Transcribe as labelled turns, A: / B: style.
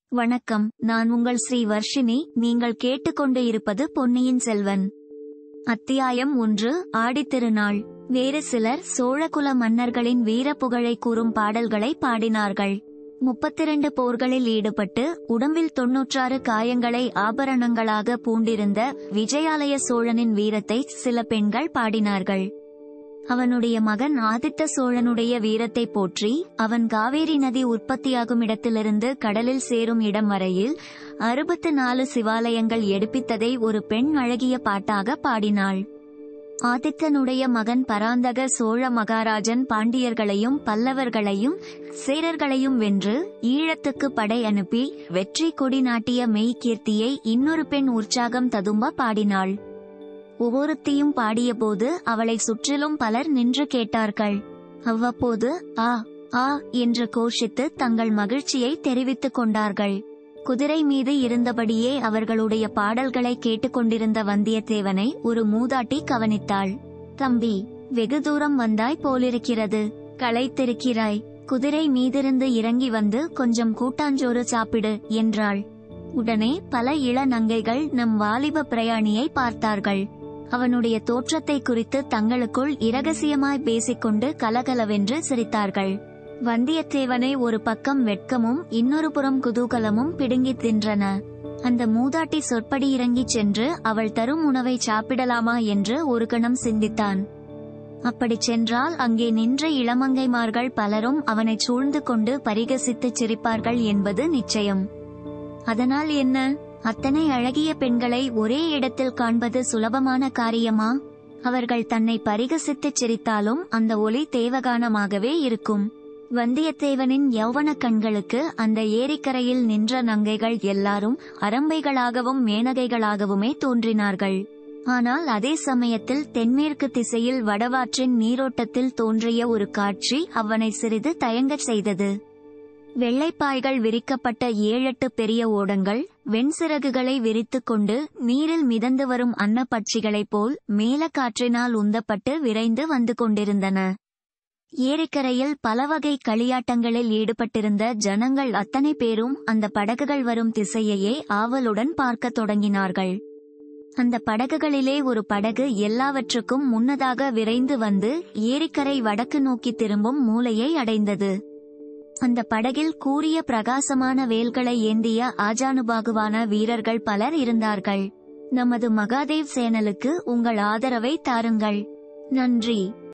A: வணக்கம் நான் உங்கள் ஸ்ரீ வர்ஷினி நீங்கள் கேட்டுக்கொண்டு இருப்பது பொன்னியின் செல்வன் அத்தியாயம் ஒன்று ஆடித்திருநாள் வேறு சிலர் சோழகுல மன்னர்களின் வீர புகழை கூறும் பாடல்களை பாடினார்கள் முப்பத்திரண்டு போர்களில் ஈடுபட்டு உடம்பில் தொன்னூற்றாறு காயங்களை ஆபரணங்களாக பூண்டிருந்த விஜயாலய சோழனின் வீரத்தை சில பெண்கள் பாடினார்கள் அவனுடைய மகன் ஆதித்த சோழனுடைய வீரத்தை போற்றி அவன் காவேரி நதி உற்பத்தியாகும் இடத்திலிருந்து கடலில் சேரும் இடம் வரையில் அறுபத்து நாலு சிவாலயங்கள் எடுப்பித்ததை ஒரு பெண் அழகிய பாட்டாக பாடினாள் ஆதித்தனுடைய மகன் பராந்தக சோழ மகாராஜன் பாண்டியர்களையும் பல்லவர்களையும் சேரர்களையும் வென்று ஈழத்துக்கு படை அனுப்பி வெற்றி கொடி நாட்டிய மெய்கீர்த்தியை இன்னொரு பெண் உற்சாகம் ததும்ப பாடினாள் ஒவ்வொருத்தியும் பாடியபோது அவளை சுற்றிலும் பலர் நின்று கேட்டார்கள் அவ்வப்போது ஆ ஆ என்று கோஷித்து தங்கள் மகிழ்ச்சியை தெரிவித்துக் கொண்டார்கள் குதிரை மீது இருந்தபடியே அவர்களுடைய பாடல்களை கேட்டுக்கொண்டிருந்த வந்தியத்தேவனை ஒரு மூதாட்டி கவனித்தாள் தம்பி வெகு தூரம் வந்தாய் போலிருக்கிறது களைத்திருக்கிறாய் குதிரை மீதிருந்து இறங்கி வந்து கொஞ்சம் கூட்டாஞ்சோறு சாப்பிடு என்றாள் உடனே பல இள நங்கைகள் நம் வாலிப பிரயாணியை பார்த்தார்கள் அவனுடைய தோற்றத்தை குறித்து தங்களுக்குள் இரகசியமாய் பேசிக்கொண்டு கலகலவென்று சிரித்தார்கள் வந்தியத்தேவனை ஒரு பக்கம் வெட்கமும் இன்னொரு புறம் குதூகலமும் பிடுங்கித் தின்றன அந்த மூதாட்டி சொற்படி இறங்கிச் சென்று அவள் தரும் உணவை சாப்பிடலாமா என்று ஒரு கணம் சிந்தித்தான் அப்படிச் சென்றால் அங்கே நின்ற இளமங்கைமார்கள் பலரும் அவனைச் சூழ்ந்து கொண்டு பரிகசித்துச் சிரிப்பார்கள் என்பது நிச்சயம் அதனால் என்ன அத்தனை அழகிய பெண்களை ஒரே இடத்தில் காண்பது சுலபமான காரியமா அவர்கள் தன்னை பரிகசித்துச் சிரித்தாலும் அந்த ஒளி தேவகானமாகவே இருக்கும் வந்தியத்தேவனின் யௌவன கண்களுக்கு அந்த ஏரிக்கரையில் நின்ற நங்கைகள் எல்லாரும் அரம்பைகளாகவும் மேனகைகளாகவுமே தோன்றினார்கள் ஆனால் அதே சமயத்தில் தென்மேற்கு திசையில் வடவாற்றின் நீரோட்டத்தில் தோன்றிய ஒரு காட்சி அவனை சிறிது தயங்கச் செய்தது வெள்ளைப்பாய்கள் விரிக்கப்பட்ட ஏழெட்டு பெரிய ஓடங்கள் வெண்சிறகுகளை விரித்துக் கொண்டு நீரில் மிதந்து வரும் அன்னப்பட்சிகளைப் போல் மேல காற்றினால் உந்தப்பட்டு விரைந்து வந்து கொண்டிருந்தன ஏரிக்கரையில் பலவகை களியாட்டங்களில் ஈடுபட்டிருந்த ஜனங்கள் அத்தனை பேரும் அந்த படகுகள் வரும் திசையையே ஆவலுடன் பார்க்கத் தொடங்கினார்கள் அந்த படகுகளிலே ஒரு படகு எல்லாவற்றுக்கும் முன்னதாக விரைந்து வந்து ஏரிக்கரை வடக்கு நோக்கி திரும்பும் மூலையை அடைந்தது அந்த படகில் கூரிய பிரகாசமான வேல்களை ஏந்திய ஆஜானுபாகுவான வீரர்கள் பலர் இருந்தார்கள் நமது மகாதேவ் சேனலுக்கு உங்கள் ஆதரவை தாருங்கள் நன்றி